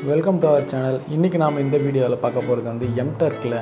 welcome to our channel இன்றைக்கி நாம் இந்த வீடியோவில் பார்க்க போகிறது வந்து எம்டர்க்கில்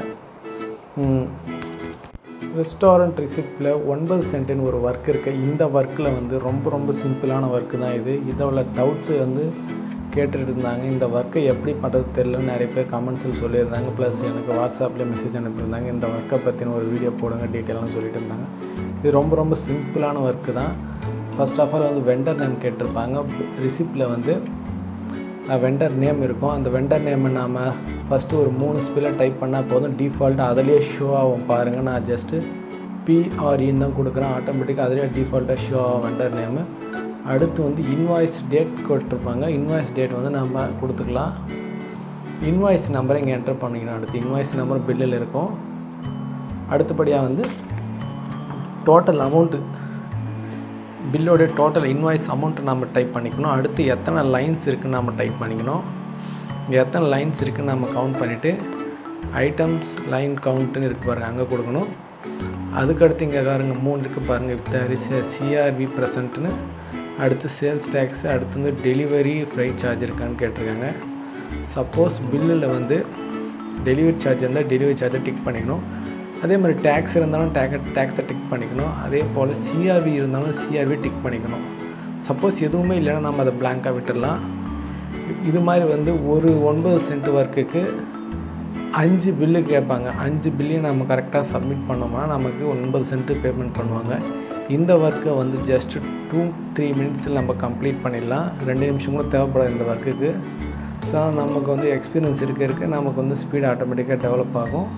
ரெஸ்டாரண்ட் ரிசிப்டில் ஒன்பது சென்ட்டுன்னு ஒரு ஒர்க் இருக்குது இந்த ஒர்க்கில் வந்து ரொம்ப ரொம்ப சிம்பிளான ஒர்க்கு தான் இது இதோட டவுட்ஸு வந்து கேட்டுட்டு இருந்தாங்க இந்த ஒர்க்கை எப்படி பண்ணுறது தெரிலன்னு நிறைய பேர் கமெண்ட்ஸில் சொல்லியிருந்தாங்க ப்ளஸ் எனக்கு வாட்ஸ்அப்பில் மெசேஜ் அனுப்பியிருந்தாங்க இந்த ஒர்க்கை பற்றின ஒரு வீடியோ போடுங்க டீட்டெயிலாக சொல்லிட்டு இருந்தாங்க இது ரொம்ப ரொம்ப சிம்பிளான ஒர்க்கு தான் ஃபர்ஸ்ட் ஆஃப் ஆல் வந்து வெண்டர் நேம் கேட்டிருப்பாங்க ரிசிப்டில் வந்து வெண்டர் நேம் இருக்கும் அந்த வெண்டர் நேமை நாம் ஃபஸ்ட்டு ஒரு மூணு ஸ்பெல்லை டைப் பண்ணால் போதும் டிஃபால்ட்டாக அதிலே ஷோ ஆகும் பாருங்கள் நான் ஜஸ்ட்டு பிஆர்இன்னு தான் கொடுக்குறேன் ஆட்டோமேட்டிக்காக அதிலே டிஃபால்ட்டாக ஷோ ஆகும் வெண்டர் நேமு அடுத்து வந்து இன்வாய்ஸ் டேட் கொடுத்துருப்பாங்க இன்வாய்ஸ் டேட் வந்து நம்ம கொடுத்துக்கலாம் இன்வாய்ஸ் நம்பரை இங்கே என்டர் பண்ணிக்கணும் அடுத்து இன்வாய்ஸ் நம்பர் பில்லில் இருக்கும் அடுத்தபடியாக வந்து டோட்டல் அமௌண்ட்டு பில்லோடைய டோட்டல் இன்வாய்ஸ் அமௌண்ட்டை நம்ம டைப் பண்ணிக்கணும் அடுத்து எத்தனை லைன்ஸ் இருக்குன்னு நம்ம டைப் பண்ணிக்கணும் எத்தனை லைன்ஸ் இருக்குன்னு நம்ம கவுண்ட் பண்ணிவிட்டு ஐட்டம்ஸ் லைன் கவுண்ட்டுன்னு இருக்கு பாருங்கள் அங்கே கொடுக்கணும் அதுக்கடுத்து இங்கே பாருங்க மூணு இருக்குது பாருங்கள் இப்போ சிஆர்பி ப்ரெசண்ட்னு அடுத்து சேல்ஸ் டேக்ஸு அடுத்து வந்து டெலிவரி ஃப்ரைட் சார்ஜ் இருக்கான்னு கேட்டிருக்காங்க சப்போஸ் பில்லில் வந்து டெலிவரி சார்ஜ் இருந்தால் டெலிவரி சார்ஜை டிக் பண்ணிக்கணும் அதே மாதிரி டேக்ஸ் இருந்தாலும் டேக் டேக்ஸை டிக் பண்ணிக்கணும் அதே போல் சிஆர்பி இருந்தாலும் சிஆர்பி டிக் பண்ணிக்கணும் சப்போஸ் எதுவுமே இல்லைன்னா நம்ம அதை பிளாங்காக விட்டுடலாம் இது மாதிரி வந்து ஒரு ஒன்பது சென்ட் ஒர்க்குக்கு அஞ்சு பில்லு கேட்பாங்க அஞ்சு பில்லையும் நம்ம கரெக்டாக சப்மிட் பண்ணோம்னா நமக்கு ஒன்பது சென்ட்டு பேமெண்ட் பண்ணுவாங்க இந்த ஒர்க்கை வந்து ஜஸ்ட் டூ த்ரீ மினிட்ஸில் நம்ம கம்ப்ளீட் பண்ணிடலாம் ரெண்டு நிமிஷம் கூட தேவைப்படாது இந்த ஒர்க்குக்கு ஸோ நமக்கு வந்து எக்ஸ்பீரியன்ஸ் இருக்க இருக்க நமக்கு வந்து ஸ்பீட் ஆட்டோமேட்டிக்காக டெவலப் ஆகும்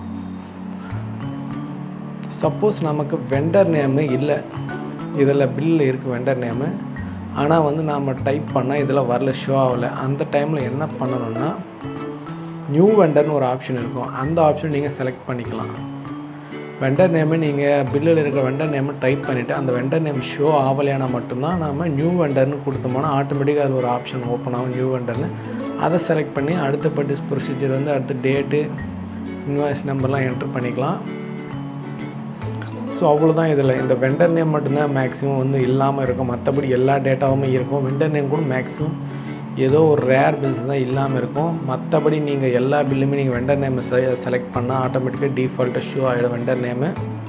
சப்போஸ் நமக்கு வெண்டர் நேமு இல்லை இதில் பில்லில் இருக்குது வெண்டர் நேமு ஆனால் வந்து நாம் டைப் பண்ணால் இதில் வரல ஷோ ஆகலை அந்த டைமில் என்ன பண்ணணும்னா நியூ வெண்டர்னு ஒரு ஆப்ஷன் இருக்கும் அந்த ஆப்ஷன் நீங்கள் செலக்ட் பண்ணிக்கலாம் வெண்டர் நேமை நீங்கள் பில்லில் இருக்கிற வெண்டர் நேமை டைப் பண்ணிவிட்டு அந்த வெண்டர் நேம் ஷோ ஆகலையானா மட்டும்தான் நாம் நியூ வெண்டர்னு கொடுத்தோம்னா ஆட்டோமேட்டிக்காக அது ஒரு ஆப்ஷன் ஓப்பன் ஆகும் நியூ வெண்டர்னு அதை செலக்ட் பண்ணி அடுத்தப்பட்டு ப்ரொசீஜர் வந்து அடுத்த டேட்டு இன்வாய்ஸ் நம்பர்லாம் என்ட்ரு பண்ணிக்கலாம் ஸோ அவ்வளோதான் இதில் இந்த வெண்டர் நேம் மட்டும்தான் மேக்ஸிமம் வந்து இல்லாமல் இருக்கும் மற்றபடி எல்லா டேட்டாவுமே இருக்கும் வெண்டர் நேம் கூட மேக்ஸிமம் ஏதோ ஒரு ரேர் பில்ஸ் தான் இல்லாமல் இருக்கும் மற்றபடி நீங்கள் எல்லா பில்லுமே நீங்கள் வெண்டர் நேமை செலக்ட் பண்ணால் ஆட்டோமேட்டிக்காக டிஃபால்ட்டாக ஷோ ஆகிடும் வெண்டர் நேமு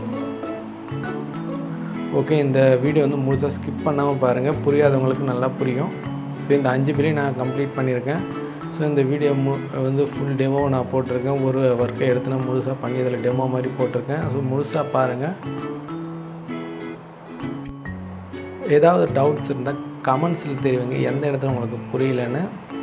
ஓகே இந்த வீடியோ வந்து முழுசாக ஸ்கிப் பண்ணாமல் பாருங்கள் புரியாதவங்களுக்கு நல்லா புரியும் ஸோ இந்த அஞ்சு பில்லையும் நான் கம்ப்ளீட் பண்ணியிருக்கேன் ஸோ இந்த வீடியோ மு வந்து ஃபுல் டெமோ நான் போட்டிருக்கேன் ஒரு ஒர்க்கை எடுத்து நான் முழுசாக பண்ணி இதில் டெமோ மாதிரி போட்டிருக்கேன் ஸோ முழுசாக பாருங்கள் ஏதாவது டவுட்ஸ் இருந்தால் கமெண்ட்ஸில் தெரிவிங்க எந்த இடத்துல உங்களுக்கு புரியலன்னு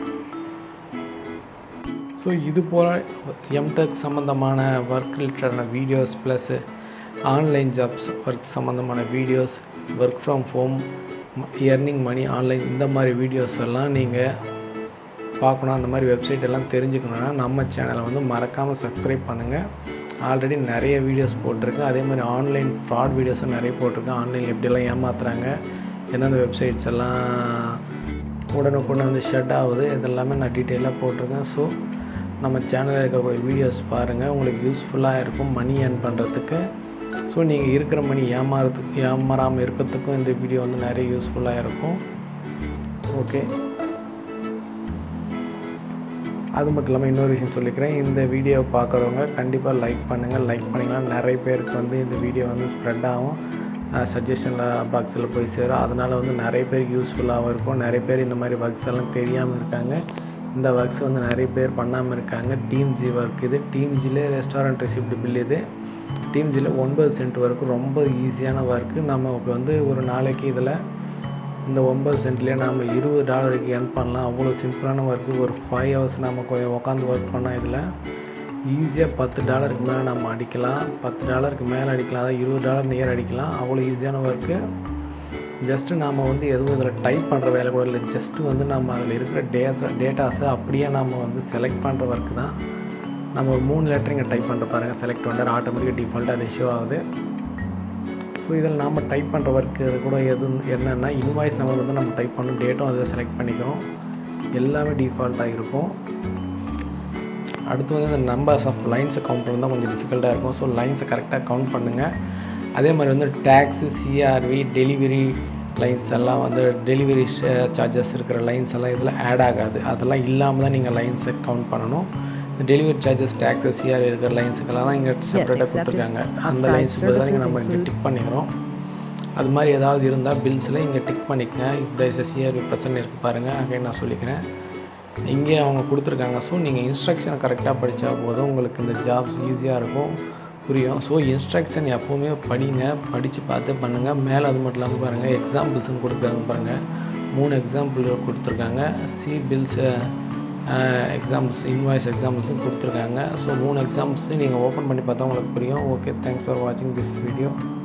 ஸோ இது போல் எம்டெக் சம்மந்தமான ஒர்க் ரிலேட்டடான videos plus online jobs work சம்மந்தமான videos work from home earning money online இந்த மாதிரி வீடியோஸ் எல்லாம் நீங்கள் பார்க்கணும் அந்த மாதிரி வெப்சைட் எல்லாம் தெரிஞ்சுக்கணுன்னா நம்ம சேனலை வந்து மறக்காமல் சப்ஸ்கிரைப் பண்ணுங்கள் ஆல்ரெடி நிறைய வீடியோஸ் போட்டிருக்கேன் அதே மாதிரி ஆன்லைன் ஃப்ராட் வீடியோஸும் நிறைய போட்டிருக்கேன் ஆன்லைனில் எப்படியெல்லாம் ஏமாத்துறாங்க எந்தெந்த வெப்சைட்ஸ் எல்லாம் உடனுக்குடனே வந்து ஷட் ஆகுது இதெல்லாமே நான் டீட்டெயிலாக போட்டிருக்கேன் ஸோ நம்ம சேனலில் இருக்கக்கூடிய வீடியோஸ் பாருங்கள் உங்களுக்கு யூஸ்ஃபுல்லாக இருக்கும் மணி ஏர்ன் பண்ணுறதுக்கு ஸோ நீங்கள் இருக்கிற மணி ஏமாறதுக்கு ஏமாறாமல் இருக்கிறதுக்கும் இந்த வீடியோ வந்து நிறைய யூஸ்ஃபுல்லாக இருக்கும் ஓகே அது மட்டும் இல்லாமல் இன்னொரு விஷயம் சொல்லிக்கிறேன் இந்த வீடியோ பார்க்குறவங்க கண்டிப்பாக லைக் பண்ணுங்கள் லைக் பண்ணிங்கன்னா நிறைய பேருக்கு வந்து இந்த வீடியோ வந்து ஸ்ப்ரெட் ஆகும் சஜஷனில் பாக்ஸில் போய் சேரும் அதனால் வந்து நிறைய பேருக்கு யூஸ்ஃபுல்லாகவும் இருக்கும் நிறைய பேர் இந்த மாதிரி ஒர்க்ஸ் எல்லாம் தெரியாமல் இருக்காங்க இந்த ஒர்க்ஸ் வந்து நிறைய பேர் பண்ணாமல் இருக்காங்க டீம் ஜி ஒர்க் இது டீம் ஜிலே ரெஸ்டாரண்ட் ரெசிப்ட் பில் இது டீம் ஜியில் ஒன்பது சென்ட் ஒர்க்கு ரொம்ப ஈஸியான ஒர்க்கு நமக்கு வந்து ஒரு நாளைக்கு இதில் இந்த ஒம்பது சென்ட்லேயே நாம் இருபது டாலருக்கு ஏர்ன் பண்ணலாம் அவ்வளோ சிம்பிளான ஒர்க்கு ஒரு ஃபைவ் ஹவர்ஸ் நம்ம உட்காந்து ஒர்க் பண்ணால் இதில் ஈஸியாக பத்து டாலருக்கு மேலே நம்ம அடிக்கலாம் பத்து டாலருக்கு மேலே அடிக்கலாம் அதாவது இருபது டாலர் நியர் அடிக்கலாம் அவ்வளோ ஈஸியான ஒர்க்கு ஜஸ்ட்டு நாம் வந்து எதுவும் இதில் டைப் பண்ணுற வேலை கூட இல்லை ஜஸ்ட்டு வந்து நம்ம அதில் இருக்கிற டேஸ் டேட்டாஸை அப்படியே நம்ம வந்து செலக்ட் பண்ணுற ஒர்க்கு தான் நம்ம ஒரு மூணு லெட்டர் இங்கே டைப் பண்ணுற பாருங்கள் செலக்ட் பண்ணுற ஆட்டோமேட்டிக்காக டிஃபால்ட்டாக அது இஷ்யூ ஆகுது ஸோ இதில் நாம் டைப் பண்ணுற ஒர்க்கு கூட எது என்னென்னா இன்வாய்ஸ் நம்பர் வந்து நம்ம டைப் பண்ணணும் டேட்டும் அதை செலக்ட் பண்ணிக்கிறோம் எல்லாமே டிஃபால்ட்டாக இருக்கும் அடுத்து வந்து இந்த நம்பர்ஸ் ஆஃப் லைன்ஸை கவுண்ட் பண்ண தான் கொஞ்சம் டிஃபிகல்ட்டாக இருக்கும் ஸோ லைன்ஸை கரெக்டாக கவுண்ட் பண்ணுங்கள் அதே மாதிரி வந்து டேக்ஸு சிஆர்வி டெலிவரி லைன்ஸ் எல்லாம் வந்து டெலிவரி சார்ஜஸ் இருக்கிற லைன்ஸ் எல்லாம் இதில் ஆட் ஆகாது அதெல்லாம் இல்லாமல் தான் நீங்கள் லைன்ஸை கவுண்ட் பண்ணணும் இந்த டெலிவரி சார்ஜஸ் டேக்ஸஸ் சிஆர் இருக்கிற லைன்ஸுக்கெல்லாம் தான் இங்கே செப்பரேட்டாக கொடுத்துருக்காங்க அந்த லைன்ஸுக்கு பதிலாக நீங்கள் நம்ம இங்கே டிக் பண்ணிக்கிறோம் அது மாதிரி ஏதாவது இருந்தால் பில்ஸில் இங்கே டிக் பண்ணிக்கங்க இப்போ இஸ் சிஆர்பி பிரச்சனை இருக்குது பாருங்கள் அங்கே நான் சொல்லிக்கிறேன் இங்கே அவங்க கொடுத்துருக்காங்க ஸோ நீங்கள் இன்ஸ்ட்ரக்ஷனை கரெக்டாக படித்தா போதும் உங்களுக்கு இந்த ஜாப்ஸ் ஈஸியாக இருக்கும் புரியும் ஸோ இன்ஸ்ட்ரக்ஷன் எப்போவுமே படிங்க படித்து பார்த்து பண்ணுங்கள் மேலே அது மட்டும் இல்லாமல் பாருங்கள் எக்ஸாம்பிள்ஸ்னு கொடுத்துருக்காங்க பாருங்கள் மூணு எக்ஸாம்பிள் கொடுத்துருக்காங்க சி பில்ஸு எக்ஸாம்பிள்ஸ் இன்வாய்ஸ் எக்ஸாம்பிள்ஸும் கொடுத்துருக்காங்க ஸோ மூணு எக்ஸாம்பிள்ஸையும் நீங்கள் ஓப்பன் பண்ணி பார்த்தா உங்களுக்கு புரியும் ஓகே தேங்க்ஸ் ஃபார் வாட்சிங் திஸ் வீடியோ